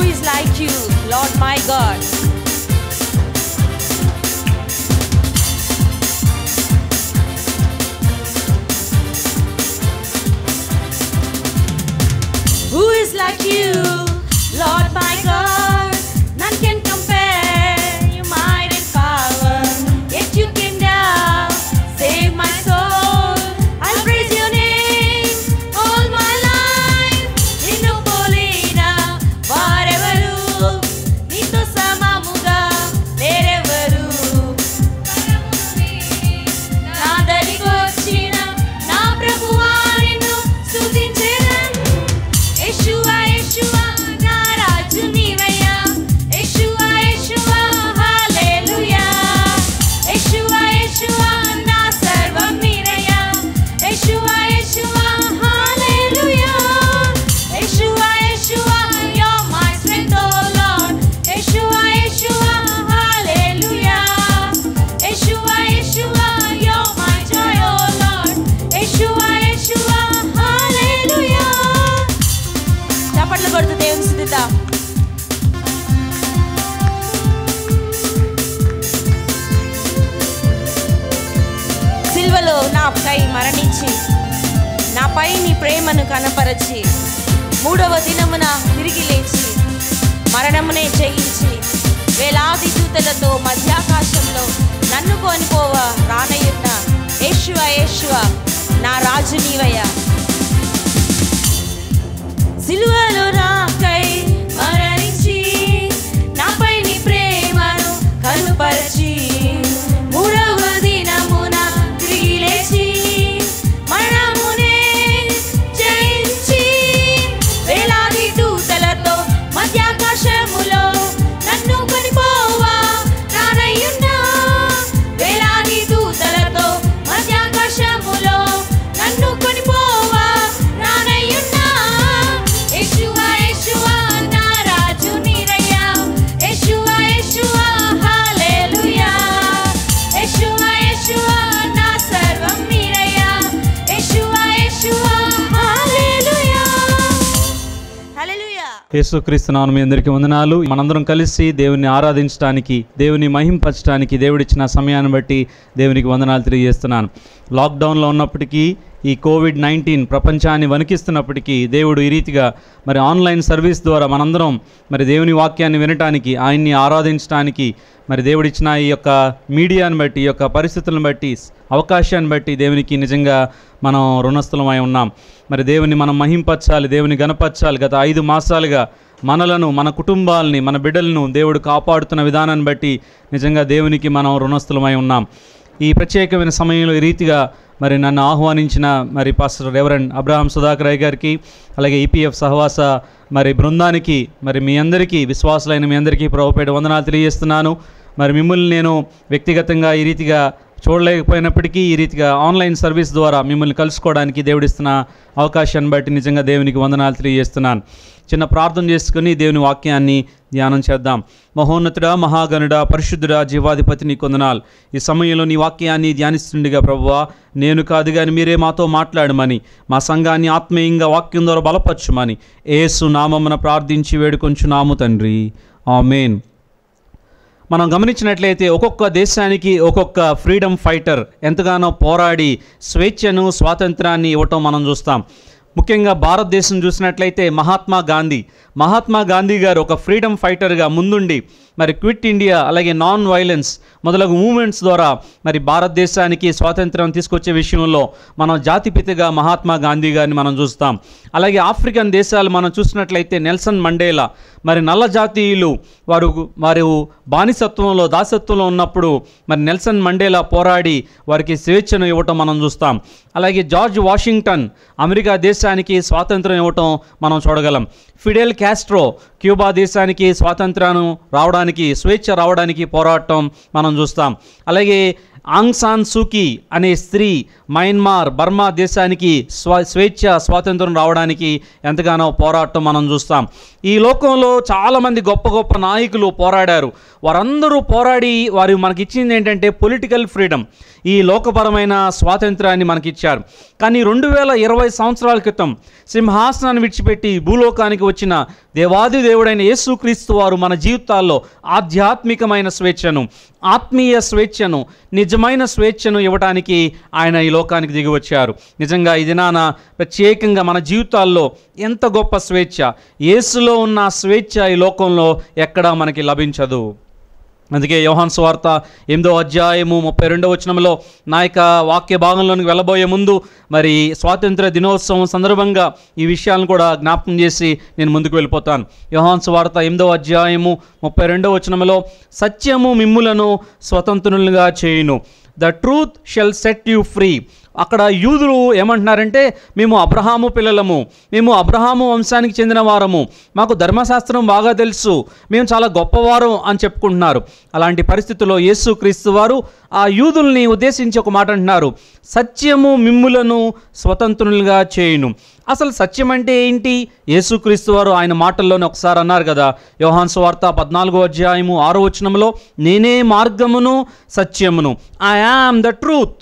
is like you, Lord my God? Who is like you, Lord my God? None can compare your might and power. Yet you came down, save my soul. I'll praise your name all my life. నిన్ను పోలిన వారెవరు? నీతో సమముగా లేరెవరు? నా దరికొచ్చిన నా ప్రభువా నిన్ను స్తుతించెదను. యెషువా, యెషువా, నా రాజు నీవయ్యా. యెషువా, యెషువా, హల్లెలూయా. యెషువా, యెషువా, నా సర్వం నీవయ్యా. యెషువా, యెషువా, హల్లెలూయా. Yeshua, Yeshua, you're my strength, oh Lord. Yeshua, Yeshua, hallelujah. Yeshua, Yeshua, you're my joy, oh Lord. Yeshua, Yeshua, హల్లెలూయా. చప్పట్లు కొడుతూ దేవుని స్థుతిద్దాం సిల్వలో నాపై మరణించి నాపై నీ ప్రేమను కనపరచి మూడవ దినమున తిరిగి లేచి మరణమునే జయించి వేలాది దూతలతో మధ్యాకాశంలో నన్ను కొనిపోవ రానయ్యున్న యేషువ యేషువ నా రాజు నీవయ్యా సిలువలో నాకై మరణించి నాపై నీ ప్రేమను కనుపరచి మూడవ దినమున తిరిగి లేచి మరణమునే జయించి వేలాది దూతలతో మధ్యాకాశములో నన్ను కొనిపోవా రానయ్యున్నా వేలాది దూతలతో మధ్యాకాశములో నన్ను కొనిపోవా రానయ్యున్నా యేషువా యేషువా నా రాజు నీరయ్యా యేషువా యేషువా హల్లెలూయా యేషువా యేషువా నా సర్వం నీరయ్యా యేషువా యేషువా హల్లెలూయా హల్లెలూయా యేసుక్రీస్తు నామం మీ అందరికీ వందనాలు మనందరం కలిసి దేవుని ఆరాధించడానికి దేవుని మహింపరచడానికి దేవుడిచ్చిన సమయాన్ని బట్టి దేవునికి వందనాలు తెలియజేస్తున్నాను లాక్డౌన్లో ఉన్నప్పటికీ ఈ కోవిడ్ నైన్టీన్ ప్రపంచాన్ని వణికిస్తున్నప్పటికీ దేవుడు ఈ రీతిగా మరి ఆన్లైన్ సర్వీస్ ద్వారా మనందరం మరి దేవుని వాక్యాన్ని వినటానికి ఆయన్ని ఆరాధించడానికి మరి దేవుడిచ్చిన ఈ యొక్క మీడియాని బట్టి ఈ యొక్క పరిస్థితులను బట్టి అవకాశాన్ని బట్టి దేవునికి నిజంగా మనం రుణస్థలమై ఉన్నాం మరి దేవుని మనం మహింపరచాలి దేవుని గనపరచాలి గత ఐదు మాసాలుగా మనలను మన కుటుంబాలని మన బిడ్డలను దేవుడు కాపాడుతున్న విధానాన్ని బట్టి నిజంగా దేవునికి మనం రుణస్థలమై ఉన్నాం ఈ ప్రత్యేకమైన సమయంలో ఈ రీతిగా మరి నన్ను ఆహ్వానించిన మరి pastor reverend Abraham Sudhakar Roy గారికి అలాగే ఈపీఎఫ్ సహవాస మరి బృందానికి మరి మీ అందరికీ విశ్వాసులైన మీ అందరికీ ప్రభుపేట వందనాలు తెలియజేస్తున్నాను మరి మిమ్మల్ని నేను వ్యక్తిగతంగా ఈ రీతిగా చూడలేకపోయినప్పటికీ ఈ రీతిగా ఆన్లైన్ సర్వీస్ ద్వారా మిమ్మల్ని కలుసుకోవడానికి దేవుడిస్తున్న అవకాశాన్ని బట్టి నిజంగా దేవునికి వందనాలు తెలియజేస్తున్నాను చిన్న ప్రార్థన చేసుకుని దేవుని వాక్యాన్ని ధ్యానం చేద్దాం మహోన్నతుడా మహాగణుడా పరిశుద్ధుడా జీవాధిపతి నీ కొందనాలు ఈ సమయంలో నీ వాక్యాన్ని ధ్యానిస్తుండగా ప్రభువా నేను కాదు కానీ మీరే మాతో మాట్లాడమని మా సంఘాన్ని ఆత్మీయంగా వాక్యం ద్వారా బలపరచుమని ఏసు నామమున ప్రార్థించి వేడుకొంచున్నాము తండ్రి ఆమెన్ మనం గమనించినట్లయితే ఒక్కొక్క దేశానికి ఒక్కొక్క ఫ్రీడమ్ ఫైటర్ ఎంతగానో పోరాడి స్వేచ్ఛను స్వాతంత్రాన్ని ఇవ్వటం మనం చూస్తాం ముఖ్యంగా భారతదేశం చూసినట్లయితే మహాత్మా గాంధీ మహాత్మా గాంధీ గారు ఒక ఫ్రీడమ్ ఫైటర్గా ముందుండి మరి క్విట్ ఇండియా అలాగే నాన్ వైలెన్స్ మొదలగు మూమెంట్స్ ద్వారా మరి భారతదేశానికి స్వాతంత్రం తీసుకొచ్చే విషయంలో మనం జాతిపితగా మహాత్మా గాంధీ గారిని మనం చూస్తాం అలాగే ఆఫ్రికన్ దేశాలు మనం చూసినట్లయితే నెల్సన్ మండేలా మరి నల్ల జాతీయులు వారు వారు బానిసత్వంలో దాసత్వంలో ఉన్నప్పుడు మరి నెల్సన్ మండేలా పోరాడి వారికి స్వేచ్ఛను ఇవ్వటం మనం చూస్తాం అలాగే జార్జ్ వాషింగ్టన్ అమెరికా దేశానికి స్వాతంత్రం ఇవ్వటం మనం చూడగలం ఫిడెల్ క్యాస్ట్రో క్యూబా దేశానికి స్వాతంత్రాన్ని రావడానికి స్వేచ్ఛ రావడానికి పోరాటం మనం చూస్తాం అలాగే ఆంగ్ సాన్ సూకీ అనే స్త్రీ మయన్మార్ బర్మా దేశానికి స్వ స్వేచ్ఛ స్వాతంత్రం రావడానికి ఎంతగానో పోరాటం మనం చూస్తాం ఈ లోకంలో చాలామంది గొప్ప గొప్ప నాయకులు పోరాడారు వారందరూ పోరాడి వారు మనకిచ్చింది ఏంటంటే పొలిటికల్ ఫ్రీడమ్ ఈ లోకపరమైన స్వాతంత్రాన్ని మనకిచ్చారు కానీ రెండు వేల ఇరవై సంవత్సరాల క్రితం సింహాసనాన్ని విడిచిపెట్టి భూలోకానికి వచ్చిన దేవాది దేవుడైన యేసుక్రీస్తు వారు మన జీవితాల్లో ఆధ్యాత్మికమైన స్వేచ్ఛను ఆత్మీయ స్వేచ్ఛను నిజమైన స్వేచ్ఛను ఇవ్వడానికి ఆయన ఈ లోకానికి దిగి వచ్చారు నిజంగా ఈ దినాన ప్రత్యేకంగా మన జీవితాల్లో ఎంత గొప్ప స్వేచ్ఛ యేసులో ఉన్న ఆ స్వేచ్ఛ ఈ లోకంలో ఎక్కడా మనకి లభించదు అందుకే యోహాన్ స్వార్త ఎనిమిదో అధ్యాయము ముప్పై రెండో వచనంలో నా యొక్క వాక్య భాగంలోనికి వెళ్ళబోయే ముందు మరి స్వాతంత్ర దినోత్సవం సందర్భంగా ఈ విషయాలను కూడా జ్ఞాపకం చేసి నేను ముందుకు వెళ్ళిపోతాను యోహాన్ స్వార్త ఎనిమిదో అధ్యాయము ముప్పై రెండో వచనంలో సత్యము మిమ్ములను స్వతంత్రులుగా చేయును the truth shall set you free అక్కడ యూదులు ఏమంటున్నారంటే మేము అబ్రహాము పిల్లలము మేము అబ్రహాము వంశానికి చెందిన వారము మాకు ధర్మశాస్త్రం బాగా తెలుసు మేము చాలా గొప్పవారం అని చెప్పుకుంటున్నారు అలాంటి పరిస్థితుల్లో యేసు క్రీస్తు వారు ఆ యూదుల్ని ఉద్దేశించి ఒక మాట అంటున్నారు సత్యము మిమ్ములను స్వతంత్రులుగా చేయును అసలు సత్యం అంటే ఏంటి యేసుక్రీస్తు వారు ఆయన మాటల్లోనే ఒకసారి అన్నారు కదా యోహాన్ స్వార్త పద్నాలుగో అధ్యాయము ఆరో వచనంలో నేనే మార్గమును సత్యమును ఐ యామ్ ద ట్రూత్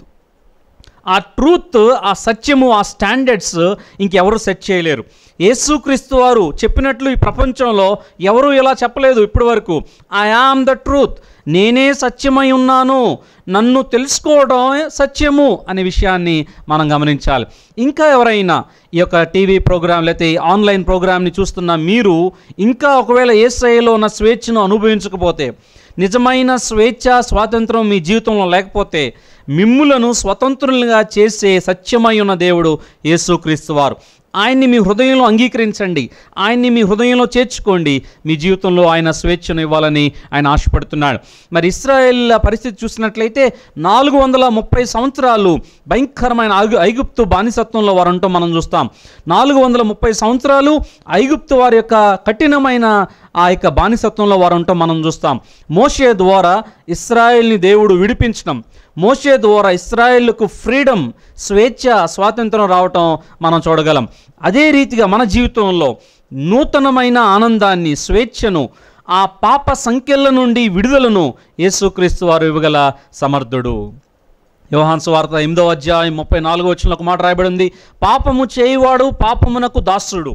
ఆ ట్రూత్ ఆ సత్యము ఆ స్టాండర్డ్స్ ఇంకెవరు సెట్ చేయలేరు యేసుక్రీస్తు వారు చెప్పినట్లు ఈ ప్రపంచంలో ఎవరు ఇలా చెప్పలేదు ఇప్పటి వరకు ఐ ఆమ్ ద ట్రూత్ నేనే సత్యమై ఉన్నాను నన్ను తెలుసుకోవడం సత్యము అనే విషయాన్ని మనం గమనించాలి ఇంకా ఎవరైనా ఈ యొక్క టీవీ ప్రోగ్రామ్ లేకపోతే ఈ ఆన్లైన్ ప్రోగ్రామ్ని చూస్తున్న మీరు ఇంకా ఒకవేళ ఏ స్థాయిలో ఉన్న స్వేచ్ఛను అనుభవించకపోతే నిజమైన స్వేచ్ఛ స్వాతంత్రం మీ జీవితంలో లేకపోతే మిమ్ములను స్వతంత్రులుగా చేసే సత్యమై ఉన్న దేవుడు యేసుక్రీస్తు వారు ఆయన్ని మీ హృదయంలో అంగీకరించండి ఆయన్ని మీ హృదయంలో చేర్చుకోండి మీ జీవితంలో ఆయన స్వేచ్ఛను ఇవ్వాలని ఆయన ఆశపడుతున్నాడు మరి ఇస్రాయేల్ పరిస్థితి చూసినట్లయితే నాలుగు వందల ముప్పై సంవత్సరాలు భయంకరమైన ఐగు ఐగుప్తు బానిసత్వంలో వారు అంటూ మనం చూస్తాం నాలుగు వందల ముప్పై సంవత్సరాలు ఐగుప్తు వారి యొక్క కఠినమైన ఆ యొక్క బానిసత్వంలో వారు ఉంటాం మనం చూస్తాం మోషే ద్వారా ఇస్రాయేల్ని దేవుడు విడిపించడం మోషే ద్వారా ఇస్రాయేళ్లకు ఫ్రీడమ్ స్వేచ్ఛ స్వాతంత్రం రావటం మనం చూడగలం అదే రీతిగా మన జీవితంలో నూతనమైన ఆనందాన్ని స్వేచ్ఛను ఆ పాప సంఖ్యల నుండి విడుదలను యేసుక్రీస్తు వారు ఇవ్వగల సమర్థుడు యోహాన్ సువార్త ఎనిమిదో అధ్యాయం ముప్పై నాలుగో వచ్చిన ఒక మాట రాయబడి ఉంది పాపము చేయువాడు పాపమునకు దాసుడు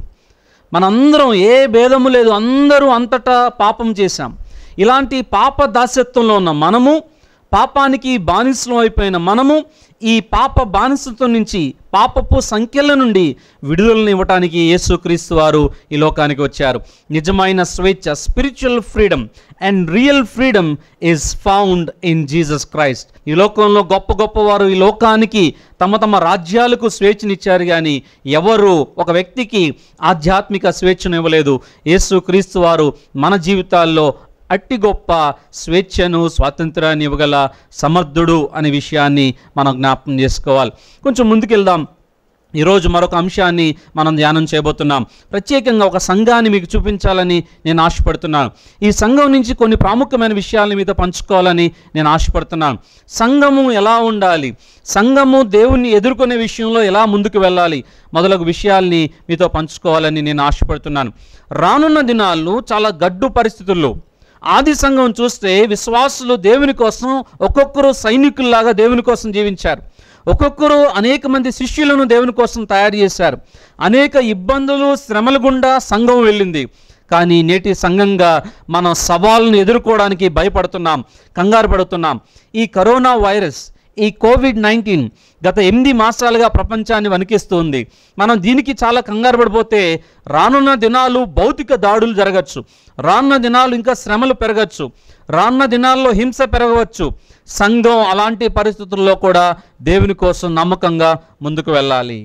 మనందరం ఏ భేదము లేదు అందరూ అంతటా పాపం చేశాం ఇలాంటి పాప దాస్యత్వంలో ఉన్న మనము పాపానికి బానిసలం అయిపోయిన మనము ఈ పాప బానిసత్వం నుంచి పాపపు సంఖ్యల నుండి విడుదలను ఇవ్వటానికి యేసుక్రీస్తు వారు ఈ లోకానికి వచ్చారు నిజమైన స్వేచ్ఛ spiritual freedom and real freedom is found in Jesus Christ ఈ లోకంలో గొప్ప గొప్పవారు ఈ లోకానికి తమ తమ రాజ్యాలకు స్వేచ్ఛనిచ్చారు కానీ ఎవరు ఒక వ్యక్తికి ఆధ్యాత్మిక స్వేచ్ఛను ఇవ్వలేదు యేసుక్రీస్తు వారు మన జీవితాల్లో అట్టి గొప్ప స్వేచ్ఛను స్వాతంత్రాన్ని ఇవ్వగల సమర్థుడు అనే విషయాన్ని మనం జ్ఞాపకం చేసుకోవాలి కొంచెం ముందుకెళ్దాం ఈరోజు మరొక అంశాన్ని మనం ధ్యానం చేయబోతున్నాం ప్రత్యేకంగా ఒక సంఘాన్ని మీకు చూపించాలని నేను ఆశపడుతున్నాను ఈ సంఘం నుంచి కొన్ని ప్రాముఖ్యమైన విషయాలను మీతో పంచుకోవాలని నేను ఆశపడుతున్నాను సంఘము ఎలా ఉండాలి సంఘము దేవుణ్ణి ఎదుర్కొనే విషయంలో ఎలా ముందుకు వెళ్ళాలి మొదలగు విషయాల్ని మీతో పంచుకోవాలని నేను ఆశపడుతున్నాను రానున్న దినాల్లో చాలా గడ్డు పరిస్థితుల్లో ఆది సంఘం చూస్తే విశ్వాసులు దేవుని కోసం ఒక్కొక్కరు సైనికుల్లాగా దేవుని కోసం జీవించారు ఒక్కొక్కరు అనేక మంది శిష్యులను దేవుని కోసం తయారు చేశారు అనేక ఇబ్బందులు శ్రమల గుండా సంఘం వెళ్ళింది కానీ నేటి సంఘంగా మనం సవాళ్ళను ఎదుర్కోవడానికి భయపడుతున్నాం కంగారు పడుతున్నాం ఈ కరోనా వైరస్ ఈ కోవిడ్ నైన్టీన్ గత ఎనిమిది మాసాలుగా ప్రపంచాన్ని వణికిస్తుంది మనం దీనికి చాలా కంగారు పడిపోతే రానున్న దినాలు భౌతిక దాడులు జరగచ్చు రానున్న దినాలు ఇంకా శ్రమలు పెరగచ్చు రానున్న దినాల్లో హింస పెరగవచ్చు సంఘం అలాంటి పరిస్థితుల్లో కూడా దేవుని కోసం నమ్మకంగా ముందుకు వెళ్ళాలి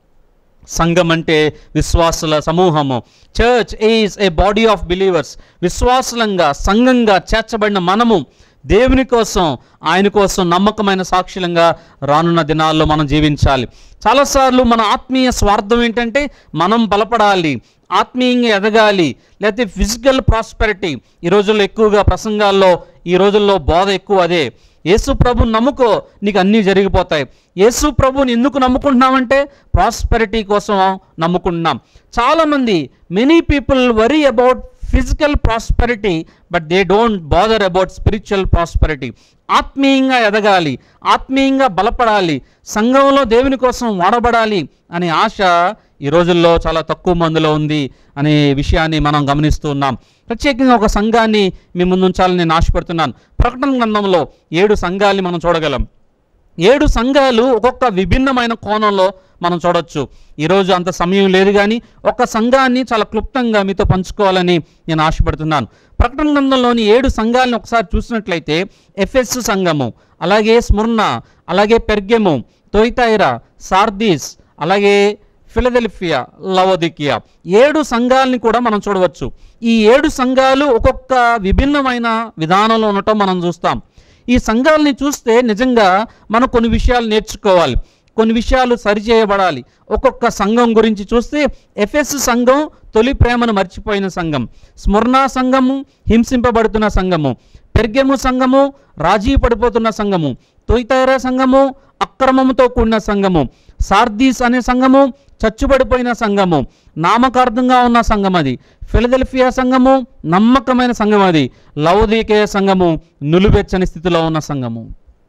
సంఘం అంటే విశ్వాసుల సమూహము church is a body of believers విశ్వాసులంగా సంఘంగా చేర్చబడిన మనము దేవుని కోసం ఆయన కోసం నమ్మకమైన సాక్షులంగా రానున్న దినాల్లో మనం జీవించాలి చాలాసార్లు మన ఆత్మీయ స్వార్థం ఏంటంటే మనం బలపడాలి ఆత్మీయంగా ఎదగాలి లేకపోతే ఫిజికల్ ప్రాస్పెరిటీ ఈ రోజుల్లో ఎక్కువగా ప్రసంగాల్లో ఈ రోజుల్లో బోధ ఎక్కువ అదే యేసు ప్రభు నమ్ముకో నీకు అన్నీ జరిగిపోతాయి యేసు ప్రభుని ఎందుకు నమ్ముకుంటున్నామంటే ప్రాస్పెరిటీ కోసం నమ్ముకుంటున్నాం చాలామంది many people worry about physical prosperity but they don't bother about spiritual prosperity ఆత్మీయంగా ఎదగాలి ఆత్మీయంగా బలపడాలి సంఘంలో దేవుని కోసం వాడబడాలి అనే ఆశ ఈ రోజుల్లో చాలా తక్కువ మందిలో ఉంది అనే విషయాన్ని మనం గమనిస్తూ ఉన్నాం ప్రత్యేకంగా ఒక సంఘాన్ని మీ ముందు ఉంచాలని నేను ఆశపడుతున్నాను ప్రకటన గ్రంథంలో ఏడు సంఘాల్ని మనం చూడగలం ఏడు సంఘాలు ఒక్కొక్క విభిన్నమైన కోణంలో మనం చూడొచ్చు ఈరోజు అంత సమయం లేదు కానీ ఒక సంఘాన్ని చాలా క్లుప్తంగా మీతో పంచుకోవాలని నేను ఆశపడుతున్నాను ప్రకటన గ్రంథంలోని ఏడు సంఘాలను ఒకసారి చూసినట్లయితే ఎఫెస్ సంఘము అలాగే స్ముర్ణ అలాగే పెర్గెము తొయితైరా సార్దీస్ అలాగే ఫిలదెల్ఫియా లవోదికియా ఏడు సంఘాలని కూడా మనం చూడవచ్చు ఈ ఏడు సంఘాలు ఒక్కొక్క విభిన్నమైన విధానంలో ఉండటం మనం చూస్తాం ఈ సంఘాలని చూస్తే నిజంగా మనం కొన్ని విషయాలు నేర్చుకోవాలి కొన్ని విషయాలు సరిచేయబడాలి ఒక్కొక్క సంఘం గురించి చూస్తే ఎఫెస్ సంఘం తొలి ప్రేమను మర్చిపోయిన సంఘం స్మరణ సంఘము హింసింపబడుతున్న సంఘము పెర్గెము సంఘము రాజీ పడిపోతున్న సంఘము తొయితైరా సంఘము అక్రమముతో కూడిన సంఘము సార్దీస్ అనే సంఘము చచ్చుబడిపోయిన సంఘము నామకార్థంగా ఉన్న సంఘం అది ఫిలదెల్ఫియా సంఘము నమ్మకమైన సంఘం అది లవదీకేయ సంఘము నులువెచ్చని స్థితిలో ఉన్న సంఘము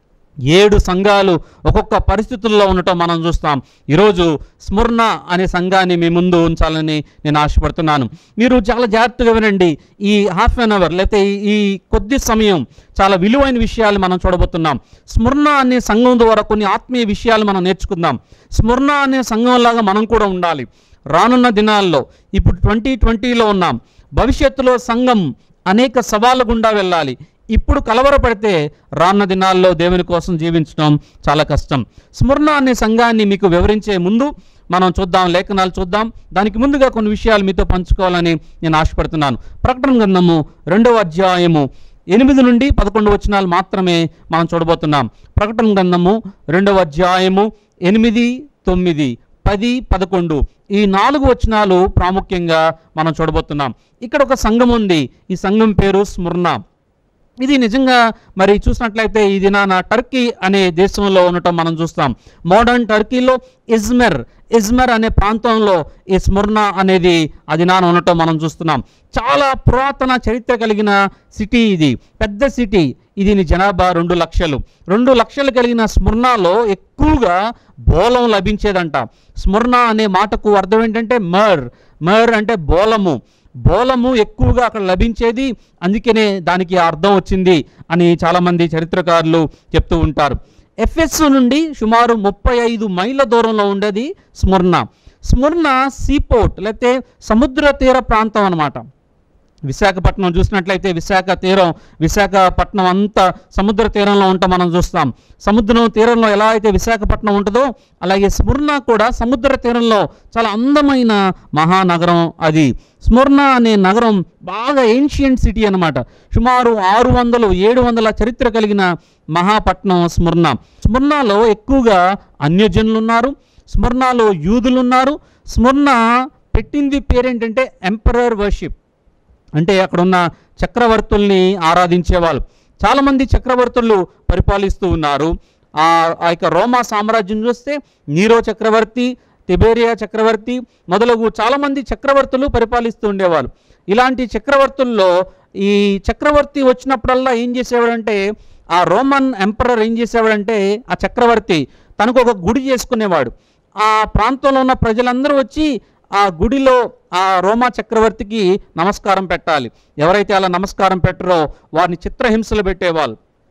ఏడు సంఘాలు ఒక్కొక్క పరిస్థితుల్లో ఉండటం మనం చూస్తాం ఈరోజు స్మరణ అనే సంఘాన్ని మీ ముందు ఉంచాలని నేను ఆశపడుతున్నాను మీరు చాలా జాగ్రత్తగా వినండి ఈ హాఫ్ అన్ అవర్ లేకపోతే ఈ- ఈ కొద్ది సమయం చాలా విలువైన విషయాలు మనం చూడబోతున్నాం స్మరణ అనే సంఘం ద్వారా కొన్ని ఆత్మీయ విషయాలు మనం నేర్చుకుందాం స్మరణ అనే సంఘంలాగా మనం కూడా ఉండాలి రానున్న దినాల్లో ఇప్పుడు ట్వంటీ ట్వంటీలో ఉన్నాం భవిష్యత్తులో సంఘం అనేక సవాళ్ళ గుండా వెళ్ళాలి ఇప్పుడు కలవరపడితే రానున్న దినాల్లో దేవుని కోసం జీవించడం చాలా కష్టం స్మరణ అనే సంఘాన్ని మీకు వివరించే ముందు మనం చూద్దాం లేఖనాలు చూద్దాం దానికి ముందుగా కొన్ని విషయాలు మీతో పంచుకోవాలని నేను ఆశపడుతున్నాను ప్రకటన గ్రంథము రెండవ అధ్యాయము ఎనిమిది నుండి పదకొండు వచనాలు మాత్రమే మనం చూడబోతున్నాం ప్రకటన గ్రంథము రెండవ అధ్యాయము ఎనిమిది తొమ్మిది పది పదకొండు ఈ నాలుగు వచనాలు ప్రాముఖ్యంగా మనం చూడబోతున్నాం ఇక్కడ ఒక సంఘం ఉంది ఈ సంఘం పేరు స్మరణ ఇది నిజంగా మరి చూసినట్లయితే ఈ దినాన టర్కీ అనే దేశంలో ఉండటం మనం చూస్తాం మోడర్న్ టర్కీలో ఇజ్మెర్ ఇజ్మెర్ అనే ప్రాంతంలో ఈ స్మరణ అనేది ఆ దినాన ఉండటం మనం చూస్తున్నాం చాలా పురాతన చరిత్ర కలిగిన సిటీ ఇది పెద్ద సిటీ ఇది దీని జనాభా రెండు లక్షలు రెండు లక్షలు కలిగిన స్మరణలో ఎక్కువగా బోలం లభించేదంట స్మరణ అనే మాటకు అర్థం ఏంటంటే మర్ మర్ అంటే బోలము బోలము ఎక్కువగా అక్కడ లభించేది అందుకనే దానికి ఆ అర్థం వచ్చింది అని చాలామంది చరిత్రకారులు చెప్తూ ఉంటారు ఎఫ్ఎస్ నుండి సుమారు ముప్పై ఐదు మైళ్ళ దూరంలో ఉండేది స్మరణ స్మరణ సీపోర్ట్ లేకపోతే సముద్ర తీర ప్రాంతం అన్నమాట విశాఖపట్నం చూసినట్లయితే విశాఖ తీరం విశాఖపట్నం అంతా సముద్ర తీరంలో ఉంటాం మనం చూస్తాం సముద్రం తీరంలో ఎలా అయితే విశాఖపట్నం ఉంటుందో అలాగే స్మరణ కూడా సముద్ర తీరంలో చాలా అందమైన మహానగరం అది స్మరణ అనే నగరం బాగా ఏన్షియంట్ సిటీ అన్నమాట సుమారు ఆరు వందలు ఏడు వందల చరిత్ర కలిగిన మహాపట్నం స్మరణ స్మరణలో ఎక్కువగా అన్యజనులు ఉన్నారు స్మరణలో యూదులు ఉన్నారు స్మరణ పెట్టింది పేరేంటంటే ఎంపరర్ వర్షిప్ అంటే అక్కడ ఉన్న చక్రవర్తుల్ని ఆరాధించేవాళ్ళు చాలామంది చక్రవర్తులు పరిపాలిస్తూ ఉన్నారు ఆ ఆ యొక్క రోమా సామ్రాజ్యం చూస్తే నీరో చక్రవర్తి తిబేరియా చక్రవర్తి మొదలగు చాలామంది చక్రవర్తులు పరిపాలిస్తూ ఉండేవాళ్ళు ఇలాంటి చక్రవర్తుల్లో ఈ చక్రవర్తి వచ్చినప్పుడల్లా ఏం చేసేవాడంటే ఆ రోమన్ ఎంపరర్ ఏం చేసేవాడంటే ఆ చక్రవర్తి తనకు ఒక గుడి చేసుకునేవాడు ఆ ప్రాంతంలో ఉన్న ప్రజలందరూ వచ్చి ఆ గుడిలో ఆ రోమా చక్రవర్తికి నమస్కారం పెట్టాలి ఎవరైతే అలా నమస్కారం పెట్టరో వారిని చిత్రహింసలు పెట్టేవాళ్ళు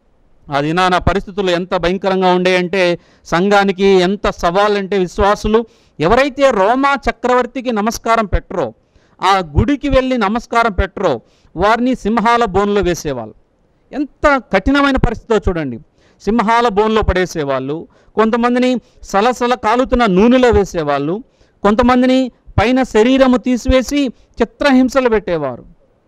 ఆ దినాన పరిస్థితులు ఎంత భయంకరంగా ఉండేయంటే సంఘానికి ఎంత సవాలంటే విశ్వాసులు ఎవరైతే రోమా చక్రవర్తికి నమస్కారం పెట్టరో ఆ గుడికి వెళ్ళి నమస్కారం పెట్టరో వారిని సింహాల బోన్లో వేసేవాళ్ళు ఎంత కఠినమైన పరిస్థితితో చూడండి సింహాల బోన్లో పడేసేవాళ్ళు కొంతమందిని సలసల కాలుతున్న నూనెలో వేసేవాళ్ళు కొంతమందిని పైన శరీరము తీసివేసి చిత్రహింసలు పెట్టేవారు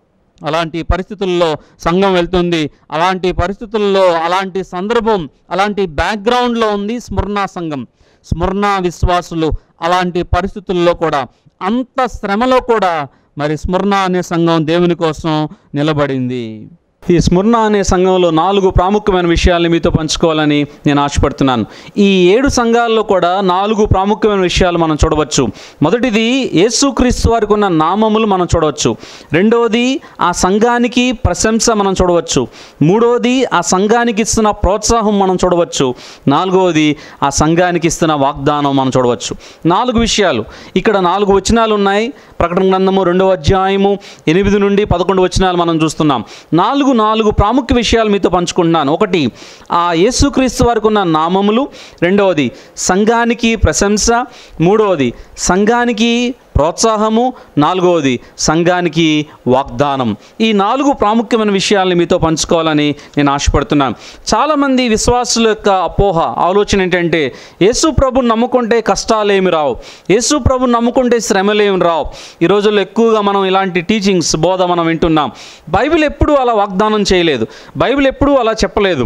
అలాంటి పరిస్థితుల్లో సంఘం వెళ్తుంది అలాంటి పరిస్థితుల్లో అలాంటి సందర్భం అలాంటి బ్యాక్గ్రౌండ్లో ఉంది స్మరణ సంఘం స్మరణ విశ్వాసులు అలాంటి పరిస్థితుల్లో కూడా అంత శ్రమలో కూడా మరి స్మరణ అనే సంఘం దేవుని కోసం నిలబడింది ఈ స్మరణ అనే సంఘంలో నాలుగు ప్రాముఖ్యమైన విషయాల్ని మీతో పంచుకోవాలని నేను ఆశపడుతున్నాను ఈ ఏడు సంఘాల్లో కూడా నాలుగు ప్రాముఖ్యమైన విషయాలు మనం చూడవచ్చు మొదటిది యేసుక్రీస్తు వారికి ఉన్న నామములు మనం చూడవచ్చు రెండవది ఆ సంఘానికి ప్రశంస మనం చూడవచ్చు మూడవది ఆ సంఘానికి ఇస్తున్న ప్రోత్సాహం మనం చూడవచ్చు నాలుగవది ఆ సంఘానికి ఇస్తున్న వాగ్దానం మనం చూడవచ్చు నాలుగు విషయాలు ఇక్కడ నాలుగు వచనాలు ఉన్నాయి ప్రకటన గ్రంథము రెండవ అధ్యాయము ఎనిమిది నుండి పదకొండు వచనాలు మనం చూస్తున్నాం నాలుగు నాలుగు ప్రాముఖ్య విషయాలు మీతో పంచుకుంటున్నాను ఒకటి ఆ యేసుక్రీస్తు వారికి ఉన్న నామములు రెండవది సంఘానికి ప్రశంస మూడవది సంఘానికి ప్రోత్సాహము నాలుగవది సంఘానికి వాగ్దానం ఈ నాలుగు ప్రాముఖ్యమైన విషయాల్ని మీతో పంచుకోవాలని నేను ఆశపడుతున్నాను చాలామంది విశ్వాసుల యొక్క అపోహ ఆలోచన ఏంటంటే యేసు ప్రభుని నమ్ముకుంటే కష్టాలేమి రావు యేసు ప్రభుని నమ్ముకుంటే శ్రమలేమి రావు ఈ రోజుల్లో ఎక్కువగా మనం ఇలాంటి టీచింగ్స్ బోధ మనం వింటున్నాం బైబిల్ ఎప్పుడూ అలా వాగ్దానం చేయలేదు బైబిల్ ఎప్పుడూ అలా చెప్పలేదు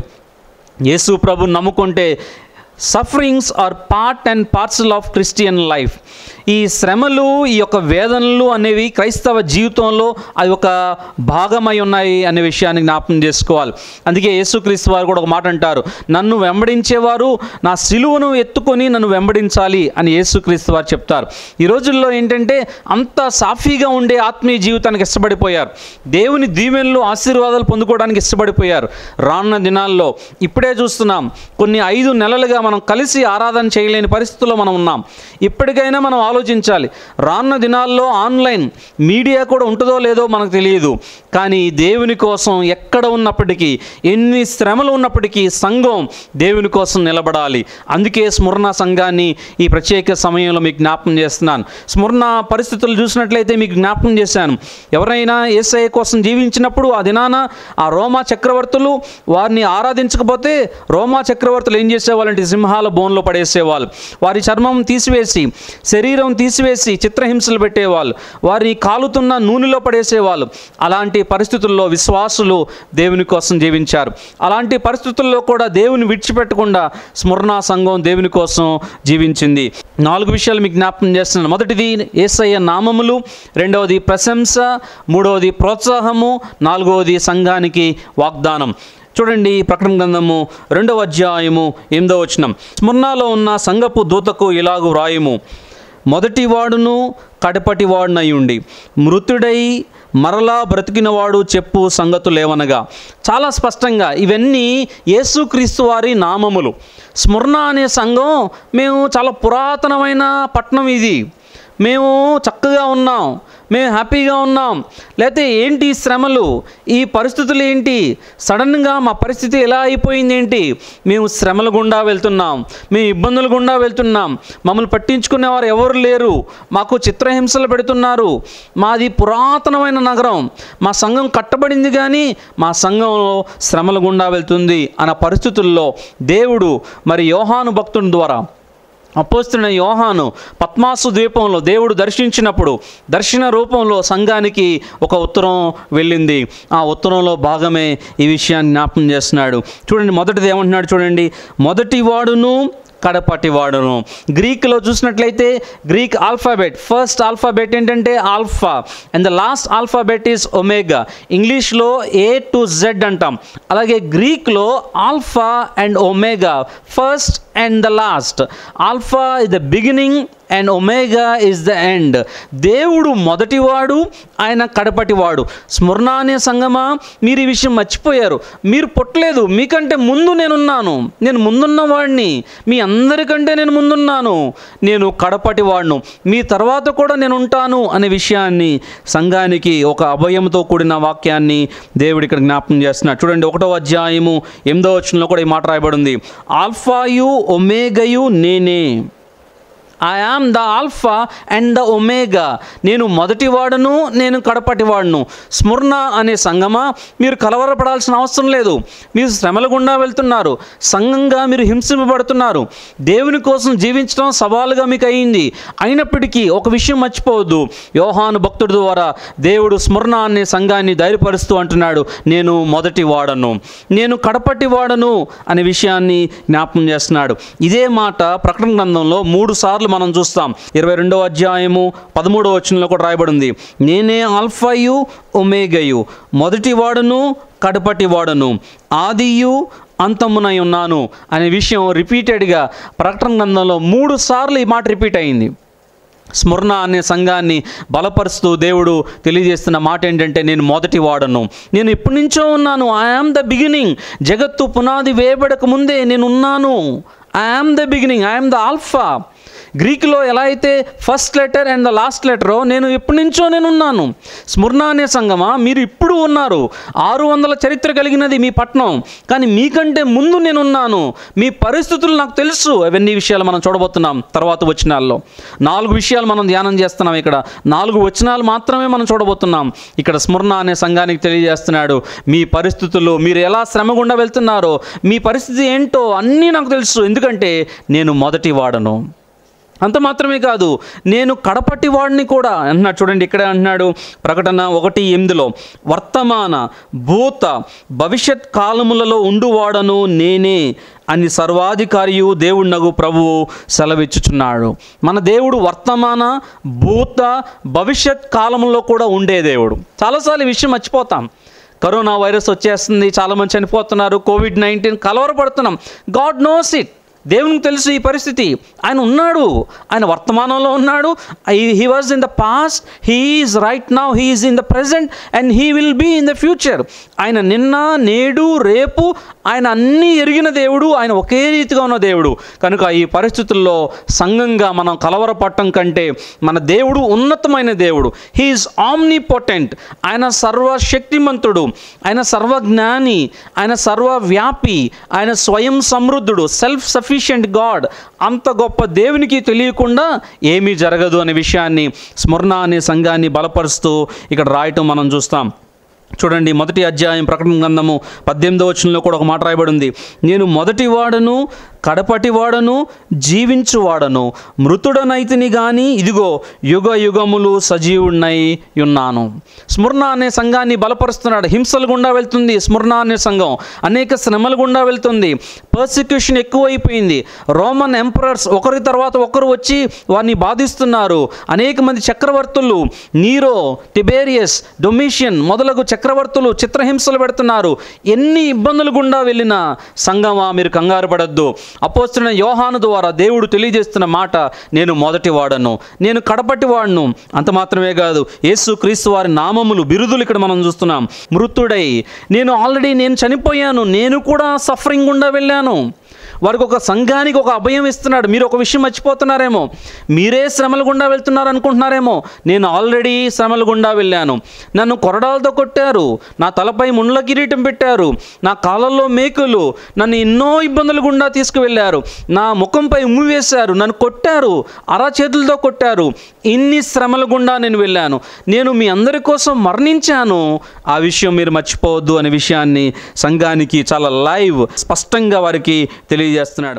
యేసు ప్రభుని నమ్ముకుంటే sufferings are part and parcel of Christian life ఈ శ్రమలు ఈ యొక్క వేదనలు అనేవి క్రైస్తవ జీవితంలో అవి ఒక భాగమై ఉన్నాయి అనే విషయాన్ని జ్ఞాపకం చేసుకోవాలి అందుకే యేసుక్రీస్తు వారు కూడా ఒక మాట అంటారు నన్ను వెంబడించేవారు నా సిలువను ఎత్తుకొని నన్ను వెంబడించాలి అని యేసుక్రీస్తు వారు చెప్తారు ఈ రోజుల్లో ఏంటంటే అంత సాఫీగా ఉండే ఆత్మీయ జీవితానికి ఇష్టపడిపోయారు దేవుని దీవెనలు ఆశీర్వాదాలు పొందుకోవడానికి ఇష్టపడిపోయారు రానున్న దినాల్లో ఇప్పుడే చూస్తున్నాం కొన్ని ఐదు నెలలుగా మనం కలిసి ఆరాధన చేయలేని పరిస్థితుల్లో మనం ఉన్నాం ఇప్పటికైనా మనం ఆలోచించాలి రానున్న దినాల్లో ఆన్లైన్ మీడియా కూడా ఉంటుందో లేదో మనకు తెలియదు కానీ దేవుని కోసం ఎక్కడ ఉన్నప్పటికీ ఎన్ని శ్రమలు ఉన్నప్పటికీ సంఘం దేవుని కోసం నిలబడాలి అందుకే స్మరణ సంఘాన్ని ఈ ప్రత్యేక సమయంలో మీకు జ్ఞాపకం చేస్తున్నాను స్మరణ పరిస్థితులు చూసినట్లయితే మీకు జ్ఞాపకం చేశాను ఎవరైనా ఏసఐ కోసం జీవించినప్పుడు ఆ దినాన ఆ రోమా చక్రవర్తులు వారిని ఆరాధించకపోతే రోమా చక్రవర్తులు ఏం చేసేవాళ్ళంటే సింహాల బోన్లో పడేసేవాళ్ళు వారి చర్మం తీసివేసి శరీరం తీసివేసి చిత్రహింసలు పెట్టేవాళ్ళు వారిని కాలుతున్న నూనెలో పడేసేవాళ్ళు అలాంటి పరిస్థితుల్లో విశ్వాసులు దేవుని కోసం జీవించారు అలాంటి పరిస్థితుల్లో కూడా దేవుని విడిచిపెట్టకుండా స్మరణ సంఘం దేవుని కోసం జీవించింది నాలుగు విషయాలు మీకు జ్ఞాపకం చేస్తున్నాను మొదటిది ఏసయ్య నామములు రెండవది ప్రశంస మూడవది ప్రోత్సాహము నాలుగవది సంఘానికి వాగ్దానం చూడండి ప్రకటన గ్రంథము రెండవ అధ్యాయము ఎనిమిదవ వచనం స్మరణలో ఉన్న సంగపు దూతకు ఇలాగు వ్రాయము మొదటి వాడును కడపటి వాడునై ఉండి మృతుడై మరలా బ్రతికినవాడు చెప్పు సంగతులేవనగా చాలా స్పష్టంగా ఇవన్నీ యేసుక్రీస్తు వారి నామములు స్మరణ అనే సంఘం మేము చాలా పురాతనమైన పట్టణం ఇది మేము చక్కగా ఉన్నాం మేము హ్యాపీగా ఉన్నాం లేకపోతే ఏంటి ఈ శ్రమలు ఈ పరిస్థితులు ఏంటి సడన్గా మా పరిస్థితి ఎలా అయిపోయింది ఏంటి మేము శ్రమల గుండా వెళ్తున్నాం మేము ఇబ్బందుల గుండా వెళ్తున్నాం మమ్మల్ని పట్టించుకునేవారు ఎవరు లేరు మాకు చిత్రహింసలు పెడుతున్నారు మాది పురాతనమైన నగరం మా సంఘం కట్టబడింది కానీ మా సంఘంలో శ్రమల గుండా వెళ్తుంది అన్న పరిస్థితుల్లో దేవుడు మరి యోహాను భక్తుని ద్వారా అపోస్తున్న యోహాను పద్మాసు ద్వీపంలో దేవుడు దర్శించినప్పుడు దర్శన రూపంలో సంఘానికి ఒక ఉత్తరం వెళ్ళింది ఆ ఉత్తరంలో భాగమే ఈ విషయాన్ని జ్ఞాపకం చేస్తున్నాడు చూడండి మొదటిది ఏమంటున్నాడు చూడండి మొదటి వాడును కడపటి వాడును గ్రీక్లో చూసినట్లయితే గ్రీక్ ఆల్ఫాబెట్ ఫస్ట్ ఆల్ఫాబెట్ ఏంటంటే alpha and the last alphabet is omega ఇంగ్లీష్లో ఏ టు జెడ్ అంటాం అలాగే గ్రీక్లో alpha and omega first and the last alpha is the beginning and omega is the end దేవుడు మొదటివాడు ఆయన కడపటివాడు స్మరణ అనే సంగమా మీరు ఈ విషయం మర్చిపోయారు మీరు పుట్టలేదు మీకంటే ముందు నేనున్నాను నేను ముందున్న వాడిని మీ అందరికంటే నేను ముందున్నాను నేను కడపటి వాడును మీ తర్వాత కూడా నేను ఉంటాను అనే విషయాన్ని సంఘానికి ఒక అభయంతో కూడిన వాక్యాన్ని దేవుడు ఇక్కడ జ్ఞాపకం చేస్తున్నాడు చూడండి ఒకటో అధ్యాయము ఎనిమిదో వచనంలో కూడా ఈ మాట రాయబడింది ఆల్ఫాయు ఒమేగయు నేనే I am the alpha and the omega నేను మొదటి వాడును నేను కడపటి వాడును స్మరణ అనే సంగమా మీరు కలవరపడాల్సిన అవసరం లేదు మీరు శ్రమల గుండా వెళ్తున్నారు సంఘంగా మీరు హింసింపబడుతున్నారు దేవుని కోసం జీవించడం సవాలుగా మీకు అయింది అయినప్పటికీ ఒక విషయం మర్చిపోవద్దు యోహాను భక్తుడి ద్వారా దేవుడు స్మరణ అనే సంఘాన్ని ధైర్యపరుస్తూ అంటున్నాడు నేను మొదటి వాడను నేను కడపటి వాడను అనే విషయాన్ని జ్ఞాపకం చేస్తున్నాడు ఇదే మాట ప్రకటన గ్రంథంలో మూడు సార్లు మనం చూస్తాం ఇరవై రెండవ అధ్యాయము పదమూడవ వచనంలో కూడా రాయబడింది నేనే ఆల్ఫాయు ఒమేగయు మొదటి వాడును కడపటి వాడను ఆదియు అంతమునై ఉన్నాను అనే విషయం రిపీటెడ్గా ప్రకటన గ్రంథంలో మూడు సార్లు ఈ మాట రిపీట్ అయింది స్మరణ అనే సంఘాన్ని బలపరుస్తూ దేవుడు తెలియజేస్తున్న మాట ఏంటంటే నేను మొదటి వాడను నేను ఎప్పటి నుంచో ఉన్నాను ఐఆమ్ ద బిగినింగ్ జగత్తు పునాది వేయబడక ముందే నేను ఉన్నాను I am the beginning I am the alpha గ్రీకులో ఎలా అయితే first letter and the last లెటరో నేను ఎప్పటి నుంచో నేను ఉన్నాను స్మరణ అనే సంగమా మీరు ఇప్పుడు ఉన్నారు ఆరు వందల చరిత్ర కలిగినది మీ పట్నం కానీ మీకంటే ముందు నేను ఉన్నాను మీ పరిస్థితులు నాకు తెలుసు అవన్నీ విషయాలు మనం చూడబోతున్నాం తర్వాత వచనాల్లో నాలుగు విషయాలు మనం ధ్యానం చేస్తున్నాం ఇక్కడ నాలుగు వచనాలు మాత్రమే మనం చూడబోతున్నాం ఇక్కడ స్మరణ అనే సంఘానికి తెలియజేస్తున్నాడు మీ పరిస్థితులు మీరు ఎలా శ్రమ గుండా వెళ్తున్నారో మీ పరిస్థితి ఏంటో అన్నీ నాకు తెలుసు ఎందుకంటే నేను మొదటి వాడను అంత మాత్రమే కాదు నేను కడపటి వాడిని కూడా అంటున్నాడు చూడండి ఇక్కడ అంటున్నాడు ప్రకటన ఒకటి ఎనిమిదిలో వర్తమాన భూత భవిష్యత్ కాలములలో ఉండువాడను నేనే అని సర్వాధికారియు దేవుడినగు ప్రభువు సెలవిచ్చుచున్నాడు మన దేవుడు వర్తమాన భూత భవిష్యత్ కాలంలో కూడా ఉండే దేవుడు చాలాసార్లు ఈ విషయం మర్చిపోతాం కరోనా వైరస్ వచ్చేస్తుంది చాలామంది చనిపోతున్నారు కోవిడ్ నైన్టీన్ కలవరపడుతున్నాం గాడ్ నోస్ ఇట్ దేవునికి తెలుసు ఈ పరిస్థితి ఆయన ఉన్నాడు ఆయన వర్తమానంలో ఉన్నాడు he was in the past he is right now he is in the present and he will be in the future ఆయన నిన్న నేడు రేపు ఆయన అన్నీ ఎరిగిన దేవుడు ఆయన ఒకే రీతిగా ఉన్న దేవుడు కనుక ఈ పరిస్థితుల్లో సంఘంగా మనం కలవరపడటం కంటే మన దేవుడు ఉన్నతమైన దేవుడు హీఈస్ ఆమ్నీ పొటెంట్ ఆయన సర్వశక్తిమంతుడు ఆయన సర్వజ్ఞాని ఆయన సర్వవ్యాపి ఆయన స్వయం సమృద్ధుడు సెల్ఫ్ సఫిషియంట్ గాడ్ అంత గొప్ప దేవునికి తెలియకుండా ఏమీ జరగదు అనే విషయాన్ని స్మరణ అనే సంఘాన్ని బలపరుస్తూ ఇక్కడ రాయటం మనం చూస్తాం చూడండి మొదటి అధ్యాయం ప్రకటన గ్రంథము పద్దెనిమిదో వచనంలో కూడా ఒక మాట రాయబడి ఉంది నేను మొదటి వాడను కడపటి వాడను జీవించువాడను మృతుడనైతిని గాని ఇదిగో యుగ యుగములు సజీవుడినై ఉన్నాను స్మరణ అనే సంఘాన్ని బలపరుస్తున్నాడు హింసలు గుండా వెళ్తుంది స్మరణ అనే సంఘం అనేక శ్రమల గుండా వెళ్తుంది పర్సిక్యూషన్ ఎక్కువైపోయింది రోమన్ ఎంపరర్స్ ఒకరి తర్వాత ఒకరు వచ్చి వారిని బాధిస్తున్నారు అనేక మంది చక్రవర్తులు నీరో టిబేరియస్ డొమిషియన్ మొదలగు చక్రవర్తులు చిత్రహింసలు పెడుతున్నారు ఎన్ని ఇబ్బందులు గుండా వెళ్ళినా సంగమా మీరు కంగారు పడద్దు అపోస్తున్న యోహాను ద్వారా దేవుడు తెలియజేస్తున్న మాట నేను మొదటి వాడను నేను కడపటి వాడను అంత మాత్రమే కాదు యేసు క్రీస్తు వారి నామములు బిరుదులు ఇక్కడ మనం చూస్తున్నాం మృతుడై నేను ఆల్రెడీ నేను చనిపోయాను నేను కూడా సఫరింగ్ గుండా వెళ్ళాను వారికి ఒక సంఘానికి ఒక అభయం ఇస్తున్నాడు మీరు ఒక విషయం మర్చిపోతున్నారేమో మీరే శ్రమల గుండా వెళ్తున్నారు అనుకుంటున్నారేమో నేను ఆల్రెడీ శ్రమల గుండా వెళ్ళాను నన్ను కొరడాలతో కొట్టారు నా తలపై ముండ్ల కిరీటం పెట్టారు నా కాళ్ళల్లో మేకులు నన్ను ఎన్నో ఇబ్బందులు గుండా తీసుకువెళ్ళారు నా ముఖంపై ఉమ్మి వేశారు నన్ను కొట్టారు అరా చేతులతో కొట్టారు ఇన్ని శ్రమల గుండా నేను వెళ్ళాను నేను మీ అందరి కోసం మరణించాను ఆ విషయం మీరు మర్చిపోవద్దు అనే విషయాన్ని సంఘానికి చాలా లైవ్ స్పష్టంగా వారికి తెలియజేస్తున్నాడు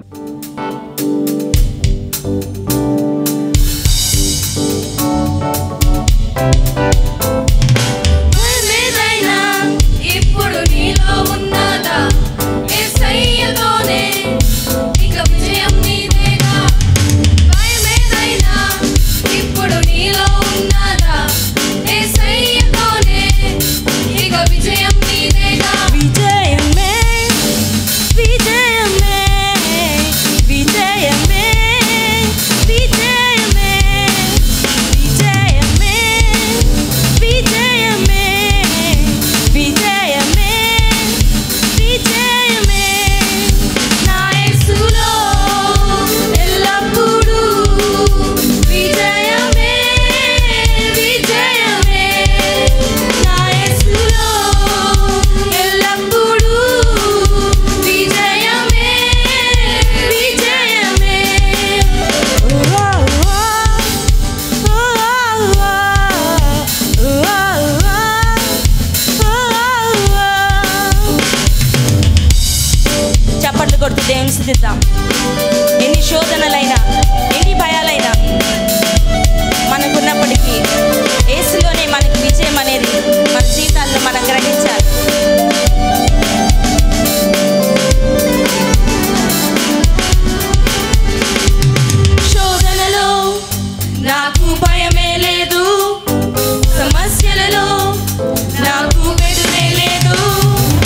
భయమేదైనా ఇప్పుడు నీలో ఉన్నదా యేసయ్యతోనే ఇక విజయం నీదేగా భయమేదైనా ఇప్పుడు నీలో ఉన్నదా యేసయ్యతోనే ఇక విజయం నీదేగా విజయమే విజయమే విజయమే విజయమే విజయమే విజయమే విజయమే విజయమే నా యేసులో ఎల్లప్పుడూ విజయమే విజయమే నా యేసులో ఎల్లప్పుడూ విజయమే విజయమే ఓ చప్పట్లు కొడుతూ దేవుని స్థుతిద్దాం ఎన్ని శోధనలైనా ఎన్ని భయాలైనా మనకున్నప్పటికీ ఏసులోనే మనకి విజయం అనేది మన జీవితాల్లో మనం గ్రహించాలి శోధనలో నాకు భయమే లేదు సమస్యలలో నాకు బెదురే లేదు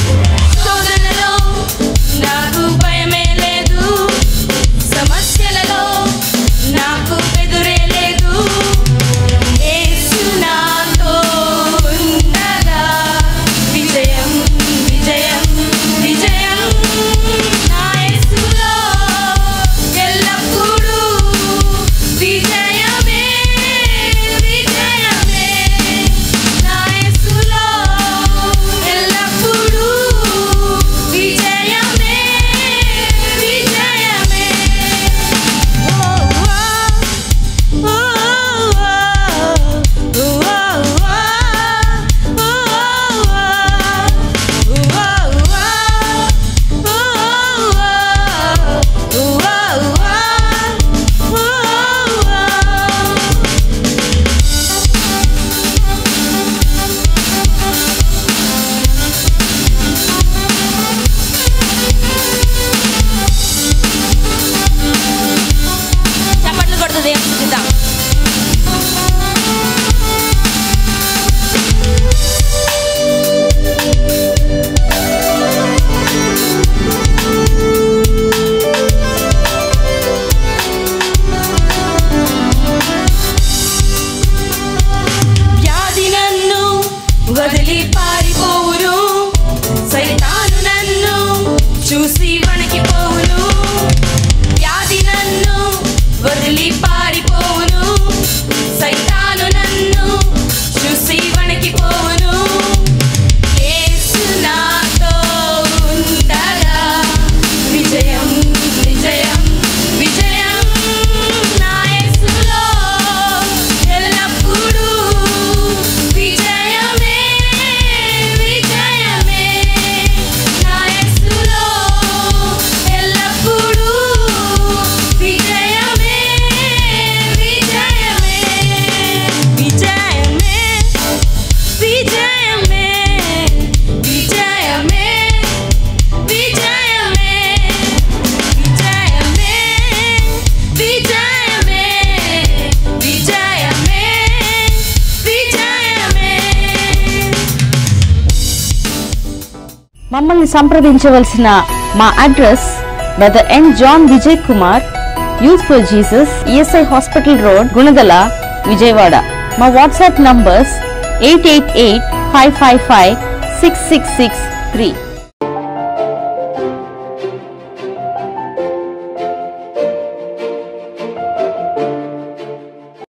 వదిలి పారిపోవును సైతాను నన్ను చూసి వణికిపోవును వ్యాధి నన్ను వదిలి పారిపోవును సైతాను నన్ను చూసి వణికిపోవును యేసు నాతో ఉండగా విజయం విజయం విజయం నా యేసులో ఎల్లప్పుడూ విజయమే విజయమే నా యేసులో ఎల్లప్పుడూ విజయమే విజయమే విజయమే విజయమే విజయమే విజయమే విజయమే విజయమే విజయమే విజయమే మమ్మల్ని సంప్రదించవలసిన మా address brother N John Vijay Kumar youth for Jesus ESI hospital road Gunadala Vijayawada మా WhatsApp numbers eight eight eight five five five six six six three